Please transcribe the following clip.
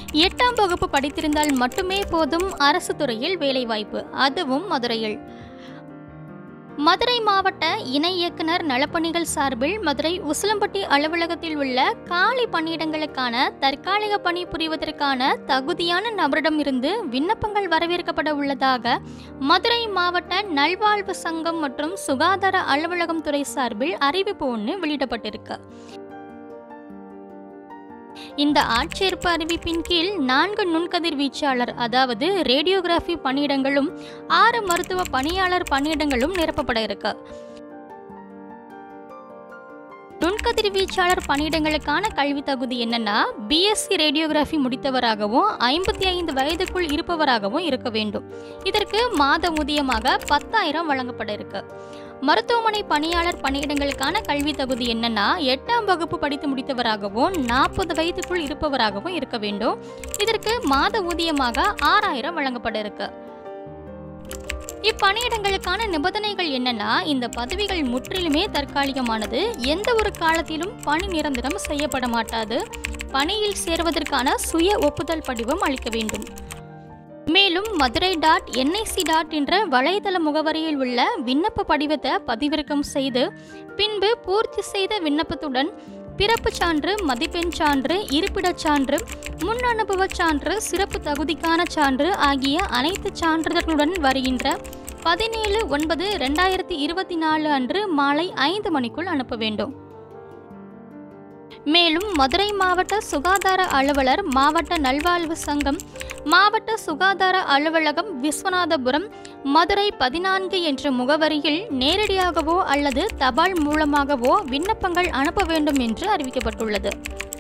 எட்டாம் வகுப்பு படித்திருந்தால் மட்டுமே போதும் அரசு துறையில் வேலைவாய்ப்பு அதுவும் மதுரையில் மதுரை மாவட்ட இணை இயக்குனர் நலப்பணிகள் சார்பில் மதுரை உசிலம்பட்டி அலுவலகத்தில் உள்ள காலி பணியிடங்களுக்கான தற்காலிக பணி புரிவதற்கான தகுதியான நபரிடமிருந்து விண்ணப்பங்கள் வரவேற்கப்பட உள்ளதாக மதுரை மாவட்ட நல்வாழ்வு சங்கம் மற்றும் சுகாதார அலுவலகம் துறை சார்பில் அறிவிப்பு ஒன்று வெளியிடப்பட்டிருக்கு இந்த ஆட்சேர்ப்பு அறிவிப்பின் கீழ் நான்கு நுண்கதிர் வீச்சாளர் அதாவது ரேடியோகிராஃபி பணியிடங்களும் ஆறு மருத்துவ பணியாளர் பணியிடங்களும் நிரப்பப்பட இருக்கு நுண்கதிர் வீச்சாளர் பணியிடங்களுக்கான கல்வி தகுதி என்னன்னா பிஎஸ்சி ரேடியோகிராஃபி முடித்தவராகவும் ஐம்பத்தி ஐந்து வயதுக்குள் இருப்பவராகவும் இருக்க வேண்டும் இதற்கு மாத ஊதியமாக பத்தாயிரம் வழங்கப்பட இருக்கு மருத்துவமனை பணியாளர் பணியிடங்களுக்கான கல்வி தகுதி என்னன்னா எட்டாம் வகுப்பு படித்து முடித்தவராகவும் நாற்பது வயதுக்குள் இருப்பவராகவும் இருக்க வேண்டும் இதற்கு மாத ஊதியமாக ஆறாயிரம் வழங்கப்பட இருக்கு இப்பணியிடங்களுக்கான நிபந்தனைகள் என்னன்னா இந்த பதவிகள் முற்றிலுமே தற்காலிகமானது எந்த ஒரு காலத்திலும் பணி நிரந்தரம் செய்யப்பட மாட்டாது பணியில் சேர்வதற்கான சுய ஒப்புதல் படிவம் அளிக்க வேண்டும் மேலும் மதுரை டாட் என்ஐசி டாட் என்ற வலைதள முகவரியில் உள்ள விண்ணப்ப படிவத்தை பதிவிறக்கம் செய்து பின்பு பூர்த்தி செய்த விண்ணப்பத்துடன் பிறப்புச் சான்று மதிப்பெண் சான்று இருப்பிடச் சான்று முன் அனுபவச் சான்று சிறப்பு தகுதிக்கான சான்று ஆகிய அனைத்து சான்றிதழ்களுடன் வருகின்ற பதினேழு ஒன்பது ரெண்டாயிரத்தி இருபத்தி நாலு அன்று மாலை ஐந்து மணிக்குள் அனுப்ப வேண்டும் மேலும் மதுரை மாவட்ட சுகாதார அலுவலர் மாவட்ட நல்வாழ்வு சங்கம் மாவட்ட சுகாதார அலுவலகம் விஸ்வநாதபுரம் மதுரை பதினான்கு என்ற முகவரியில் நேரடியாகவோ அல்லது தபால் மூலமாகவோ விண்ணப்பங்கள் அனுப்ப வேண்டும் என்று அறிவிக்கப்பட்டுள்ளது